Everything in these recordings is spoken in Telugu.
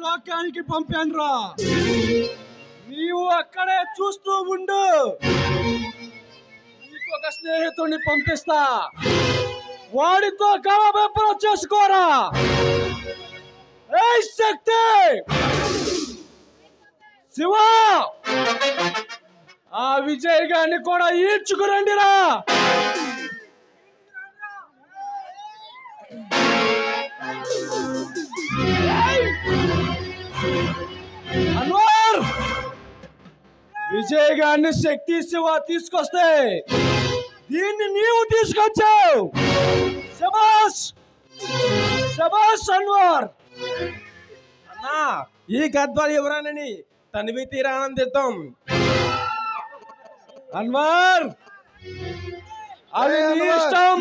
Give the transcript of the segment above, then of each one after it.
లోకానికి పంపానురా నీవు అక్కడే చూస్తూ ఉండు నీకు ఒక స్నేహితుడిని పంపిస్తా వాడితో కలబెప్పలు చేసుకోరా ఏయ్ శక్తి శివ ఆ విజయ్ గారిని కూడా ఈడ్చుకురండిరా అన్వర్ విజయ్ గారిని శక్తి శివ తీసుకొస్తే దీన్ని నీవు తీసుకొచ్చావు శబాష్ శబాష్ అన్వర్ అన్నా ఈ గద్వాలు ఎవరానని తనివి తీరా ఆనందిద్దాం అన్వర్ అది నీ ఇష్టం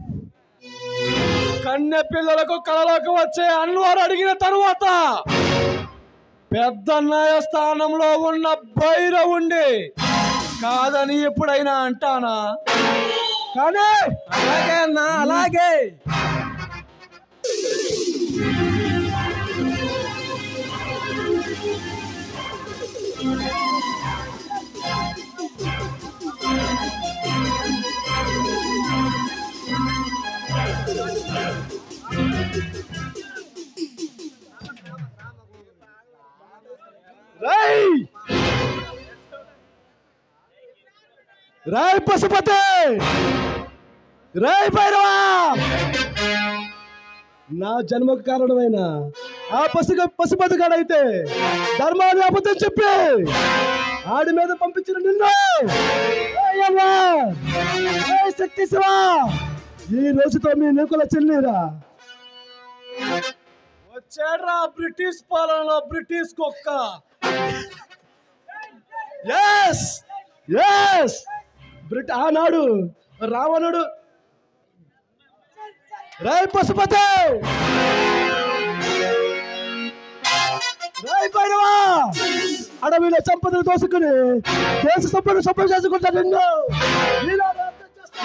కన్నె పిల్లలకు కళలోకి వచ్చే అన్వర్ అడిగిన తరువాత పెద్ద స్థానంలో ఉన్న భైరవుండి కాదని ఎప్పుడైనా అంటానా కానీ అలాగే అన్నా అలాగే రై రాయ్ పశుపతి రాయ్ భైరవా నా జన్మకు కారణమైన ఆ పశు పశుపతి గాడైతే ధర్మాన్ని అబద్ధం చెప్పి ఆడి మీద పంపించిన నిన్ను ఏయ్ అవ్వా! ఏయ్ శక్తి శివా ఈ రోజుతో మీ నీకుల చెల్లిరా వచ్చాడ్రా బ్రిటిష్ పాలనలో బ్రిటిష్ కుక్క ఎస్ ఎస్ బ్రిట్ ఆనాడు రావణుడు రై పశుపతి రై పైరవా అడవిలో సంపదలు దోసుకుని దేశ సంపద సంపద చేసుకుంటా నిన్ను నీలో రాజ్యం చేస్తా.